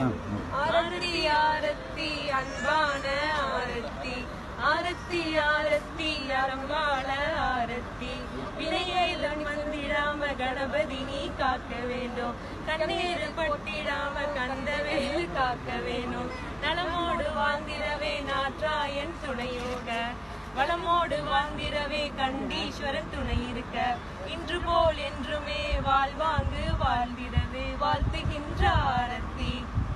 ஆரத்தி ஆரத்தி அன்பான ஆரத்தி ஆரத்தி ஆரத்தி அறம்பாள ஆரத்தி வினையை வந்திடாம கணபதி நீ காக்க வேண்டும் கண்ணீர் பட்டிடாம கந்தவேல் காக்க வேணும் நலமோடு வாழ்ந்திடவே நாற்றாயன் துணையோட வளமோடு வாழ்ந்திடவே கண்டீஸ்வரன் துணை இருக்க இன்று போல் என்றுமே வாழ்வாங்கு வாழ்ந்திடவே வாழ்த்துகின்ற ஆரத்தி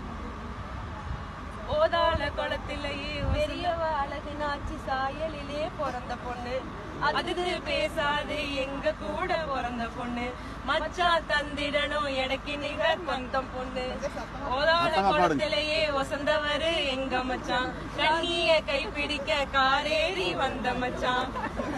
ஓதாள குளத்திலேயே பெரியவ அழகு நாச்சி சாயலிலே பிறந்த பொண்ணு அதுக்கு பேசாது எங்க கூட பிறந்த பொண்ணு மச்சா தந்திடணும் எடைக்கு நிகர் பந்தம் பொண்ணு ஓதாள குளத்திலேயே வசந்தவரு எங்க மச்சான் கண்ணிய கைப்பிடிக்க காரேறி வந்த மச்சான்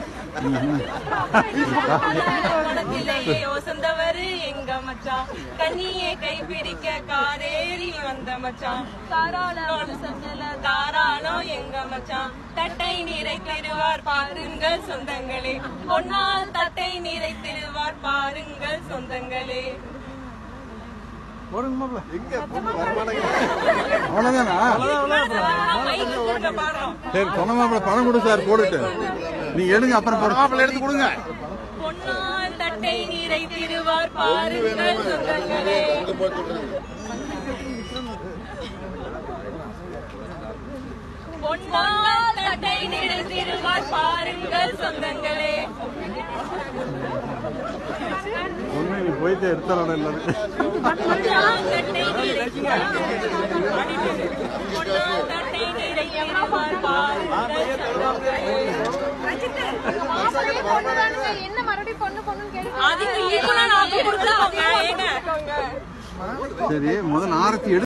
குளத்திலேயே வசந்தவரு எங்க மச்சான் கண்ணியை கைப்பிடிக்க காரேறி வந்த மச்சான் தாராளம் சந்தல தாராளம் எங்க மச்சான் தட்டை நிறைத்திடுவார் பாருங்கள் சொந்தங்களே பொன்னால் தட்டை நிறைத்திடுவார் பாருங்கள் சொந்தங்களே போடுங்க மாப்பிள்ள எங்க பொண்ணு வரமாட்டேங்க அவ்வளவுதானா மைக்கு கொடுக்க பாடுறோம் சரி சொன்ன மாப்பிள்ள பணம் கொடு சார் போட்டுட்டு நீங்க எடுங்க அப்புறம் போடுங்க மாப்பிள்ள எடுத்து கொடுங்க பொன்னால் தட்டை நிறைத்திடுவார் பாருங்கள் சொந்தங்களே பொன்னால் தட்டை நிறைத்திடுவார் பாருங்கள் சொந்தங்களே ஒண்ணு நீ போயிட்டு எடுத்தாலும் இல்லாது பொன்னால் தட்டை நிறைத்திடுவார் பொன்னால் தட்டை நிறைத்திடுவார் பாருங்கள் சொந்தங்களே என்ன மறுபடியும் பொண்ணு பொண்ணுன்னு கேட்டு அதுக்கு ஈக்குவலா நாக்கு கொடுக்கலாம் ஏங்க சரி முதல்ல ஆரத்தி எடு